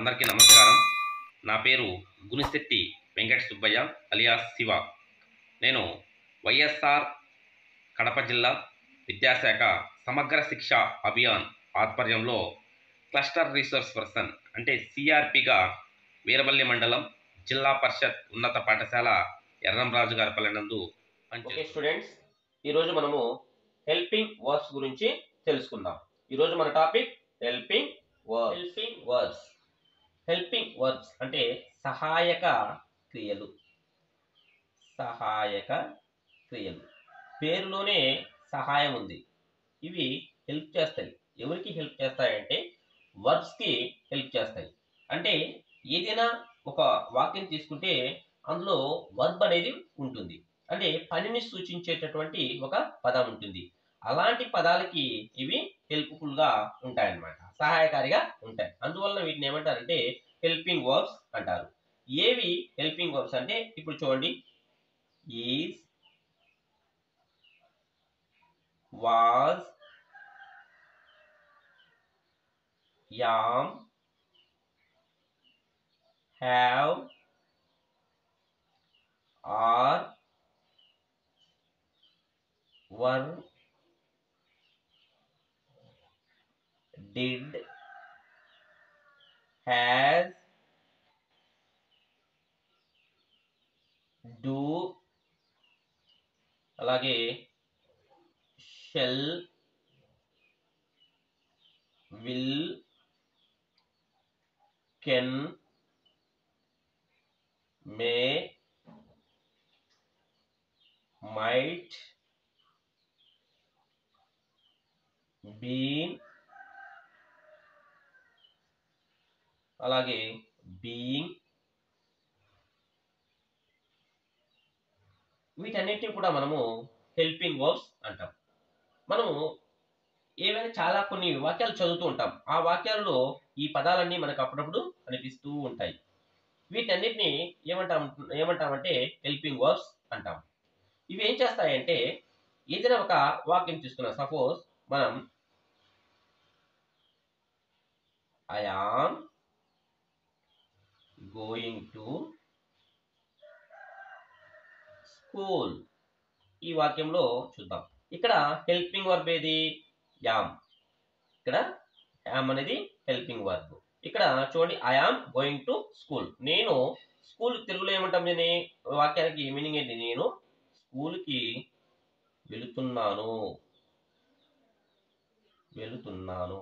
అందరికీ నమస్కారం నా పేరు గునిశెట్టి వెంకట సుబ్బయ్య అలియాస్ శివ నేను వైఎస్ఆర్ కడప జిల్లా విద్యాశాఖ సమగ్ర శిక్ష అభియాన్ ఆధ్వర్యంలో క్లస్టర్ రీసోర్స్ పర్సన్ అంటే సిఆర్పిగా వీరవల్లి మండలం జిల్లా పరిషత్ ఉన్నత పాఠశాల ఎర్రంరాజు గారి పల్లెనందు ఓకే పనిచేస్తున్నాను. స్టూడెంట్స్ ఈరోజు మనము హెల్పింగ్ వర్బ్స్ గురించి తెలుసుకుందాం ఈరోజు మన topic helping verbs helping verbs helping verbs అంటే సహాయక క్రియలు సహాయక క్రియలు పేరులోనే సహాయం ఉంది ఇవి హెల్ప్ చేస్తాయి ఎవరికి హెల్ప్ చేస్తాయంటే వర్బ్స్కి హెల్ప్ చేస్తాయి అంటే ఏదైనా ఒక వాక్యం తీసుకుంటే అందులో వర్బ్ అనేది ఉంటుంది అంటే పనిని సూచించేటటువంటి ఒక పదం ఉంటుంది అలాంటి పదాలకి ఇవి హెల్ప్ఫుల్ గా ఉంటాయన్నమాట సహాయకారిగా ఉంటాయి అందువలన వీటిని ఏమంటారంటే హెల్పింగ్ వర్బ్స్ అంటారు ఏవి హెల్పింగ్ వర్బ్స్ అంటే ఇప్పుడు చూడండి is was am have are were, did, has, do, అలాగే shall will can may might been అలాగే బీయింగ్ వీటన్నిటిని కూడా మనము హెల్పింగ్ వర్బ్స్ అంటాం మనము ఏవైనా చాలా కొన్ని వాక్యాలు చదువుతూ ఉంటాం ఆ వాక్యాలలో ఈ పదాలన్నీ మనకు అప్పుడప్పుడు కనిపిస్తూ ఉంటాయి వీటన్నిటిని ఏమంటాం ఏమంటామంటే హెల్పింగ్ వర్బ్స్ అంటాం ఇవి ఏం చేస్తాయంటే ఏదైనా ఒక వాక్యం తీసుకున్నాం సపోజ్ మనం I am going to school ఈ వాక్యంలో చూద్దాం ఇక్కడ హెల్పింగ్ వర్బ్ ఏది యామ్ ఇక్కడ యామ్ అనేది హెల్పింగ్ వర్బ్ ఇక్కడ చూడండి I am going to school నేను స్కూల్ తెలుగులో ఏమంటాం నేను వాక్యానికి మీనింగ్ ఏంటి నేను స్కూల్కి వెళుతున్నాను వెళుతున్నాను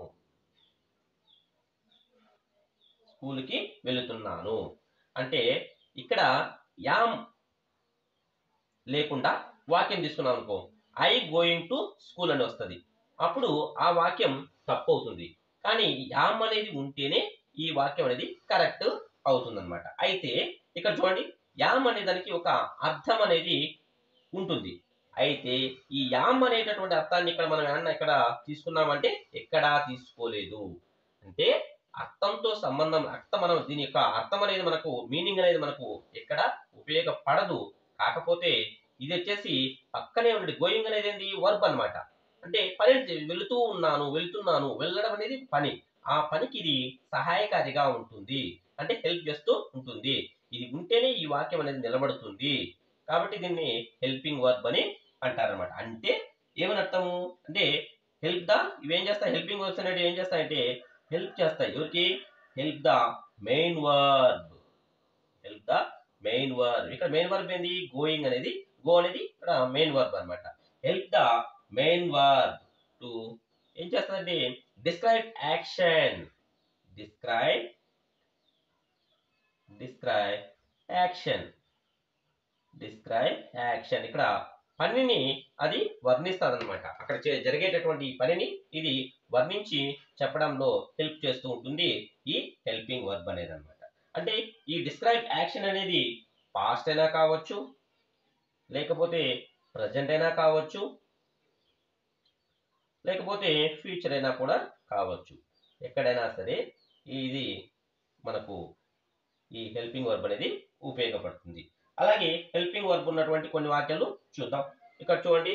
స్కూల్కి వెళుతున్నాను అంటే ఇక్కడ యామ్ లేకుండా వాక్యం తీసుకున్నాం అనుకో ఐ గోయింగ్ టు స్కూల్ అని వస్తుంది అప్పుడు ఆ వాక్యం తప్పు అవుతుంది కానీ యామ్ అనేది ఉంటేనే ఈ వాక్యం అనేది కరెక్ట్ అవుతుంది అనమాట అయితే ఇక్కడ చూడండి యామ్ అనే దానికి ఒక అర్థం అనేది ఉంటుంది అయితే ఈ యామ్ అనేటటువంటి అర్థాన్ని ఇక్కడ మనం ఏమన్నా ఇక్కడ తీసుకున్నామంటే ఎక్కడా తీసుకోలేదు అంటే అర్థంతో సంబంధం అర్థం మనం దీని యొక్క అర్థం అనేది మనకు మీనింగ్ అనేది మనకు ఎక్కడ ఉపయోగపడదు కాకపోతే ఇది వచ్చేసి పక్కనే ఉండే గోయింగ్ అనేది ఏంది వర్బ్ అన్నమాట అంటే పని వెళుతూ ఉన్నాను వెళ్తున్నాను వెళ్ళడం అనేది పని ఆ పనికి ఇది సహాయకారిగా ఉంటుంది అంటే హెల్ప్ చేస్తూ ఉంటుంది ఇది ఉంటేనే ఈ వాక్యం అనేది నిలబడుతుంది కాబట్టి దీన్ని హెల్పింగ్ వర్బ్ అని అంటారనమాట అంటే ఏమని అర్థము అంటే హెల్ప్ ద ఇవేం చేస్తాయి హెల్పింగ్ వర్బ్స్ అనేవి ఏం చేస్తాయంటే హెల్ప్ చేస్తాయి ఎవరికి help the main verb help the main verb ఇక్కడ మెయిన్ వర్బ్ ఏంది గోయింగ్ అనేది గో అనేది ఇక్కడ మెయిన్ వర్బ్ అన్నమాట help the main verb to ఏం చేస్తుందంటే describe action describe describe action describe action ఇక్కడ పనిని అది వర్ణిస్తుంది అనమాట అక్కడ చే- జరిగేటటువంటి ఈ పనిని ఇది వర్ణించి చెప్పడంలో హెల్ప్ చేస్తూ ఉంటుంది ఈ హెల్పింగ్ వర్బ్ అనేది అనమాట అంటే ఈ డిస్క్రైబ్ యాక్షన్ అనేది పాస్ట్ అయినా కావచ్చు లేకపోతే ప్రజెంట్ అయినా కావచ్చు లేకపోతే ఫ్యూచర్ అయినా కూడా కావచ్చు ఎక్కడైనా సరే ఇది మనకు ఈ హెల్పింగ్ వర్బ్ అనేది ఉపయోగపడుతుంది అలాగే హెల్పింగ్ వర్బ్ ఉన్నటువంటి కొన్ని వాక్యాలు చూద్దాం ఇక్కడ చూడండి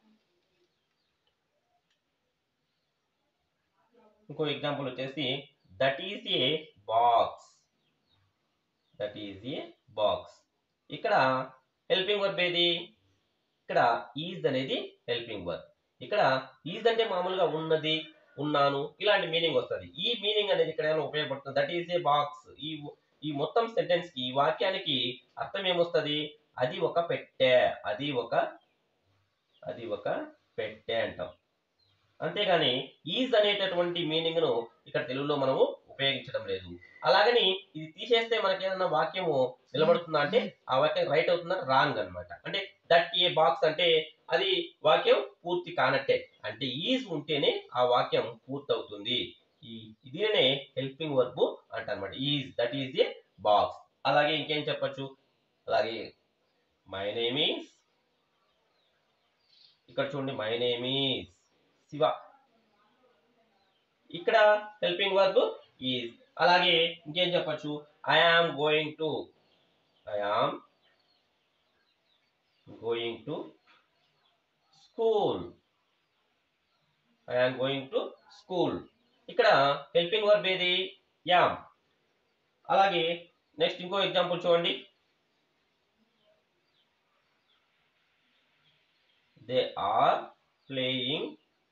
ఇంకో ఎగ్జాంపుల్ వచ్చేసి that is a box that is a box ఇక్కడ హెల్పింగ్ వర్బ్ ఏది ఇక్కడ ఈజ్ అనేది హెల్పింగ్ వర్బ్ ఇక్కడ ఈజ్ అంటే మామూలుగా ఉన్నది ఉన్నాను ఇలాంటి మీనింగ్ వస్తుంది ఈ మీనింగ్ అనేది ఇక్కడ ఏమైనా ఉపయోగపడుతుంది దట్ ఈజ్ ఏ బాక్స్ ఈ ఈ మొత్తం సెంటెన్స్ కి ఈ వాక్యానికి అర్థం ఏమొస్తుంది అది ఒక పెట్టె అది ఒక అది ఒక పెట్టె అంటాం అంతేగాని ఈజ్ అనేటటువంటి మీనింగ్ ను ఇక్కడ తెలుగులో మనము ఉపయోగించడం లేదు అలాగని ఇది తీసేస్తే మనకి ఏదైనా వాక్యము నిలబడుతుందా అంటే ఆ వాక్యం రైట్ అవుతుందా రాంగ్ అన్నమాట అంటే దట్ ఏ బాక్స్ అంటే అది వాక్యం పూర్తి కానట్టే అంటే ఈజ్ ఉంటేనే ఆ వాక్యం పూర్తి అవుతుంది ఈ దీనినే హెల్పింగ్ వర్బ్ అంటారన్నమాట is that is a box అలాగే ఇంకేం చెప్పొచ్చు అలాగే మై నేమ్ ఈస్ ఇక్కడ చూడండి మై నేమ్ ఈస్ శివ ఇక్కడ హెల్పింగ్ వర్బ్ ఈజ్ అలాగే ఇంకేం చెప్పొచ్చు I am going to I am going to school I am going to school ఇక్కడ హెల్పింగ్ వర్బ్ ఏది యామ్ అలాగే నెక్స్ట్ ఇంకో ఎగ్జాంపుల్ చూడండి they are playing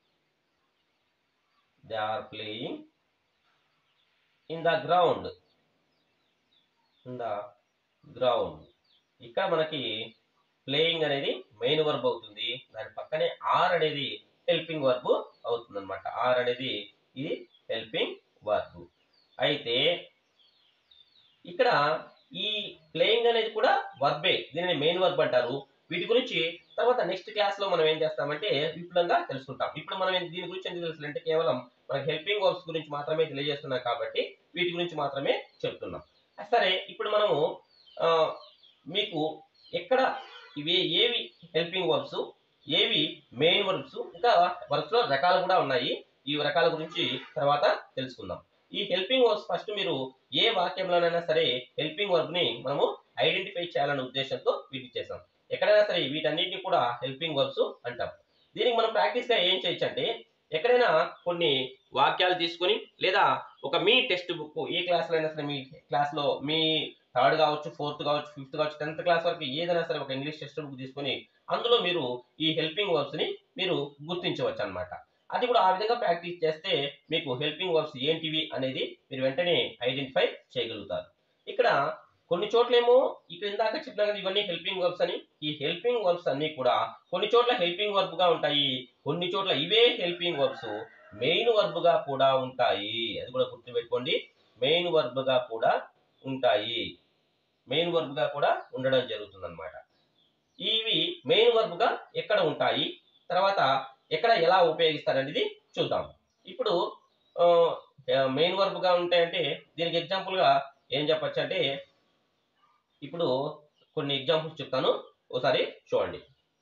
they are playing in the ground in the ground ఇక్కడ మనకి playing అనేది main verb అవుతుంది దాని పక్కనే ఆర్ అనేది హెల్పింగ్ వర్బ్ అవుతుంది అనమాట ఆర్ అనేది ఇది హెల్పింగ్ వర్బ్ అయితే ఇక్కడ ఈ ప్లేయింగ్ అనేది కూడా వర్బే దీనిని మెయిన్ వర్బ్ అంటారు వీటి గురించి తర్వాత నెక్స్ట్ క్లాస్ లో మనం ఏం చేస్తామంటే విపులంగా తెలుసుకుంటాం ఇప్పుడు మనం దీని గురించి ఎందుకు తెలుసులంటే కేవలం మనకి హెల్పింగ్ వర్బ్స్ గురించి మాత్రమే తెలియజేస్తున్నాం కాబట్టి వీటి గురించి మాత్రమే చెప్తున్నాం సరే ఇప్పుడు మనము ఆ, మీకు ఎక్కడ ఇవి ఏవి హెల్పింగ్ వర్బ్స్ ఏవి మెయిన్ వర్బ్స్ ఇంకా వర్బ్స్ లో రకాలు కూడా ఉన్నాయి ఈ రకాల గురించి తర్వాత తెలుసుకుందాం ఈ హెల్పింగ్ వర్బ్స్ ఫస్ట్ మీరు ఏ వాక్యంలోనైనా సరే హెల్పింగ్ వర్బ్ ని మనము ఐడెంటిఫై చేయాలనే ఉద్దేశంతో వీటిని చేసాం ఎక్కడైనా సరే వీటన్నిటిని కూడా హెల్పింగ్ వర్బ్స్ అంటాం దీనికి మనం ప్రాక్టీస్ గా ఏం చేయొచ్చు అంటే ఎక్కడైనా కొన్ని వాక్యాలు తీసుకొని లేదా ఒక మీ టెక్స్ట్ బుక్ ఏ క్లాస్ లో అయినా సరే మీ క్లాస్ లో మీ థర్డ్ కావచ్చు ఫోర్త్ కావచ్చు ఫిఫ్త్ కావచ్చు టెన్త్ క్లాస్ వరకు ఏదైనా సరే ఒక ఇంగ్లీష్ టెక్స్ట్ బుక్ తీసుకొని అందులో మీరు ఈ హెల్పింగ్ వర్బ్స్ ని మీరు గుర్తించవచ్చు అన్నమాట అది కూడా ఆ విధంగా ప్రాక్టీస్ చేస్తే మీకు హెల్పింగ్ వర్బ్స్ ఏంటివి అనేది మీరు వెంటనే ఐడెంటిఫై చేయగలుగుతారు ఇక్కడ కొన్ని చోట్లేమో ఇక్కడ ఇందాక చెప్పినా కదా ఇవన్నీ హెల్పింగ్ వర్బ్స్ అని ఈ హెల్పింగ్ వర్బ్స్ అన్ని కూడా కొన్ని చోట్ల హెల్పింగ్ వర్బ్ గా ఉంటాయి కొన్ని చోట్ల ఇవే హెల్పింగ్ వర్బ్స్ మెయిన్ వర్బ్ గా కూడా ఉంటాయి అది కూడా గుర్తుపెట్టుకోండి మెయిన్ వర్బ్ గా కూడా ఉంటాయి మెయిన్ వర్బ్ గా కూడా ఉండడం జరుగుతుంది అనమాట ఇవి మెయిన్ వర్బ్ గా ఎక్కడ ఉంటాయి తర్వాత ఎక్కడ ఎలా ఉపయోగిస్తారనేది చూద్దాం ఇప్పుడు మెయిన్ వర్బ్ గా ఉంటాయంటే దీనికి ఎగ్జాంపుల్ గా ఏం చెప్పొచ్చు అంటే ఇప్పుడు కొన్ని ఎగ్జాంపుల్స్ చెప్తాను ఒకసారి చూడండి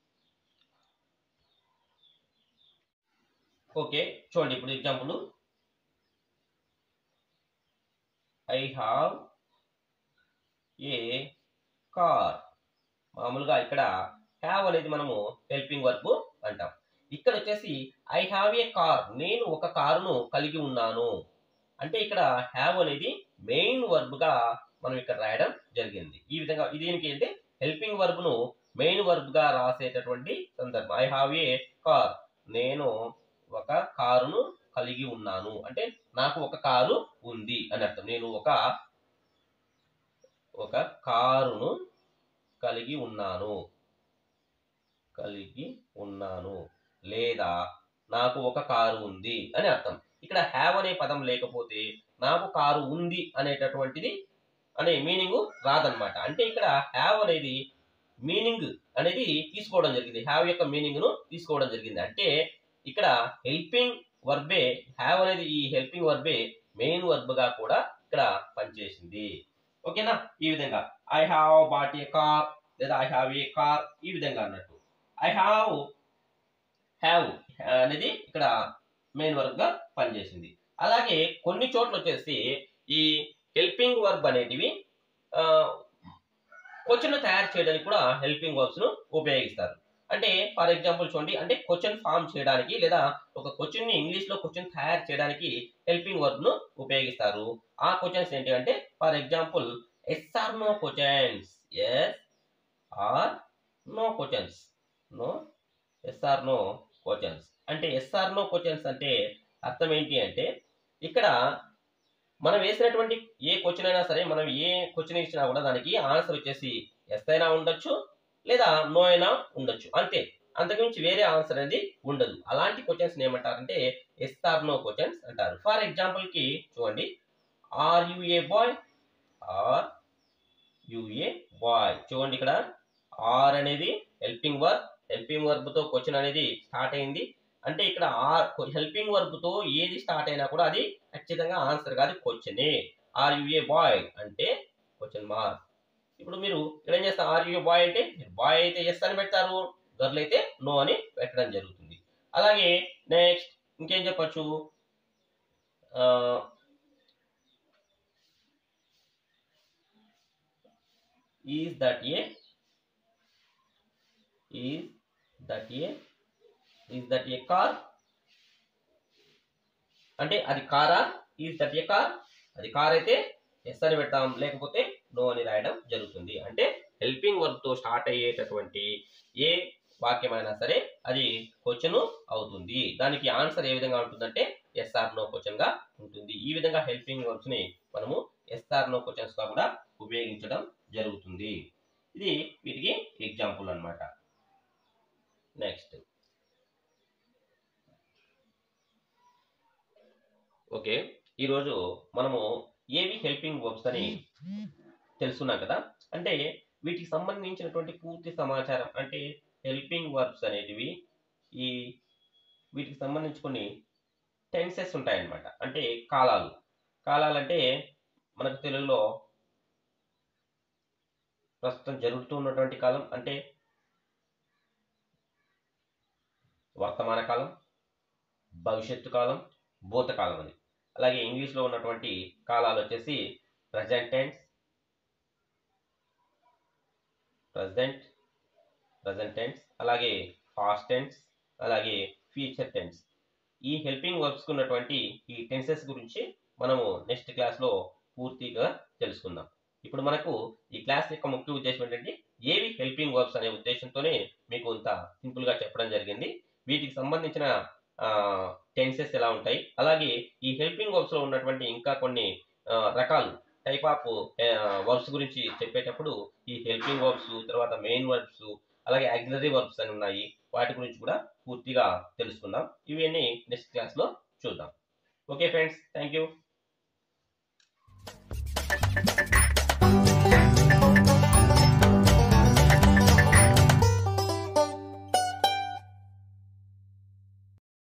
ఓకే చూడండి ఇప్పుడు example I have a car మామూలుగా ఇక్కడ హ్యావ్ అనేది మనము హెల్పింగ్ వర్బ్ అంటాం ఇక్కడ వచ్చేసి ఐ హ్యావ్ ఏ కార్ నేను ఒక కారును కలిగి ఉన్నాను అంటే ఇక్కడ హ్యావ్ అనేది మెయిన్ వర్బ్ గా మనం ఇక్కడ రాయడం జరిగింది ఈ విధంగా ఇది ఏంటి అంటే హెల్పింగ్ వర్బ్ ను మెయిన్ వర్బ్ గా రాసేటటువంటి సందర్భం ఐ హావ్ ఏ కార్ నేను ఒక కారును కలిగి ఉన్నాను అంటే నాకు ఒక కారు ఉంది అని అర్థం నేను ఒక ఒక కారును కలిగి ఉన్నాను కలిగి ఉన్నాను లేదా నాకు ఒక కారు ఉంది అని అర్థం ఇక్కడ హ్యావ్ అనే పదం లేకపోతే నాకు కారు ఉంది అనేటటువంటిది అనే మీనింగ్ రాదనమాట అంటే ఇక్కడ హ్యావ్ అనేది మీనింగ్ అనేది తీసుకోవడం జరిగింది హ్యావ్ యొక్క మీనింగ్ ను తీసుకోవడం జరిగింది అంటే ఇక్కడ హెల్పింగ్ వర్బే హ్యావ్ అనేది ఈ హెల్పింగ్ వర్బే మెయిన్ వర్బ్ గా కూడా ఇక్కడ పనిచేసింది ఓకేనా ఈ విధంగా I have got a car లేదా ఐ హావ్ ఏ కార్ ఈ విధంగా అన్నట్టు ఐ హావ్ హ్యావ్ అనేది ఇక్కడ మెయిన్ వర్బ్ గా పనిచేసింది అలాగే కొన్ని చోట్ల వచ్చేసి ఈ హెల్పింగ్ వర్బ్ అనేటివి క్వశ్చన్ తయారు చేయడానికి కూడా హెల్పింగ్ వర్బ్స్ ను ఉపయోగిస్తారు అంటే ఫర్ ఎగ్జాంపుల్ చూడండి అంటే క్వశ్చన్ ఫామ్ చేయడానికి లేదా ఒక క్వశ్చన్ ని ఇంగ్లీష్ లో క్వశ్చన్ తయారు చేయడానికి హెల్పింగ్ వర్బ్ ను ఉపయోగిస్తారు ఆ క్వశ్చన్స్ ఏంటి అంటే for example yes or no questions yes or no questions no yes or no questions అంటే ఎస్ ఆర్ నో క్వశ్చన్స్ అంటే అర్థం ఏంటి అంటే ఇక్కడ మనం వేసినటువంటి ఏ క్వశ్చన్ అయినా సరే మనం ఏ క్వశ్చన్ ఇచ్చినా కూడా దానికి ఆన్సర్ వచ్చేసి ఎస్ అయినా ఉండొచ్చు లేదా నో అయినా ఉండొచ్చు అంతే అంతకుమించి వేరే ఆన్సర్ అనేది ఉండదు అలాంటి క్వశ్చన్స్ ఏమంటారంటే ఎస్ ఆర్ నో క్వశ్చన్స్ అంటారు ఫర్ ఎగ్జాంపుల్ కి చూడండి are you a boy are you a boy చూడండి ఇక్కడ ఆర్ అనేది హెల్పింగ్ వర్బ్ హెల్పింగ్ వర్బ్ తో క్వశ్చన్ అనేది స్టార్ట్ అయింది అంటే ఇక్కడ ఆర్ హెల్పింగ్ వర్బ్ తో ఏది స్టార్ట్ అయినా కూడా అది ఖచ్చితంగా ఆన్సర్ కాదు క్వశ్చనే ఆర్ యు ఏ బాయ్ అంటే క్వశ్చన్ మార్క్ ఇప్పుడు మీరు ఇక్కడ ఏం చేస్తారు ఆర్ యు బాయ్ అంటే బాయ్ అయితే ఎస్ అని పెడతారు గర్ల్ అయితే నో అని పెట్టడం జరుగుతుంది అలాగే నెక్స్ట్ ఇంకేం చెప్పచ్చు is that a is that a is that a car అంటే అది కారా ఈజ్ దట్ ఏ కార్ అది కార్ అయితే ఎస్ అని పెడతాం లేకపోతే నో అని రాయడం జరుగుతుంది అంటే హెల్పింగ్ వర్క్ తో స్టార్ట్ అయ్యేటటువంటి ఏ వాక్యమైనా సరే అది క్వశ్చన్ అవుతుంది దానికి ఆన్సర్ ఏ విధంగా ఉంటుందంటే ఎస్ఆర్ నో క్వశ్చన్ గా ఉంటుంది ఈ విధంగా హెల్పింగ్ వర్బ్స్ ని మనము ఎస్ఆర్ నో క్వశ్చన్స్ గా కూడా ఉపయోగించడం జరుగుతుంది ఇది వీటికి ఎగ్జాంపుల్ అన్నమాట నెక్స్ట్ ఓకే ఈరోజు మనము ఏవి హెల్పింగ్ వర్బ్స్ అని తెలుసుకున్నాం కదా అంటే వీటికి సంబంధించినటువంటి పూర్తి సమాచారం అంటే హెల్పింగ్ వర్బ్స్ అనేటివి ఈ వీటికి సంబంధించి కొన్ని టెన్సెస్ ఉంటాయన్నమాట అంటే కాలాలు కాలాలు అంటే మనకు తెలుగులో ప్రస్తుతం జరుగుతూ ఉన్నటువంటి కాలం అంటే వర్తమాన కాలం భవిష్యత్తు కాలం భూతకాలం అని అలాగే ఇంగ్లీష్లో ఉన్నటువంటి కాలాలు వచ్చేసి present tense present present tense అలాగే పాస్ట్ టెన్స్ అలాగే ఫ్యూచర్ టెన్స్ ఈ హెల్పింగ్ వర్బ్స్ ఉన్నటువంటి ఈ టెన్సెస్ గురించి మనము నెక్స్ట్ క్లాస్లో పూర్తిగా తెలుసుకుందాం ఇప్పుడు మనకు ఈ క్లాస్ యొక్క ముఖ్య ఉద్దేశం ఏంటంటే ఏవి హెల్పింగ్ వర్బ్స్ అనే ఉద్దేశంతోనే మీకు ఇంత సింపుల్గా చెప్పడం జరిగింది వీటికి సంబంధించిన టెన్సెస్ ఎలా ఉంటాయి అలాగే ఈ హెల్పింగ్ వర్బ్స్ లో ఉన్నటువంటి ఇంకా కొన్ని ఆ, రకాలు టైప్ ఆఫ్ వర్బ్స్ గురించి చెప్పేటప్పుడు ఈ హెల్పింగ్ వర్బ్స్ తర్వాత మెయిన్ వర్బ్స్ అలాగే ఆక్సిలరీ వర్బ్స్ అని ఉన్నాయి వాటి గురించి కూడా పూర్తిగా తెలుసుకుందాం ఇవన్నీ నెక్స్ట్ క్లాస్ లో చూద్దాం ఓకే ఫ్రెండ్స్ థ్యాంక్ యూ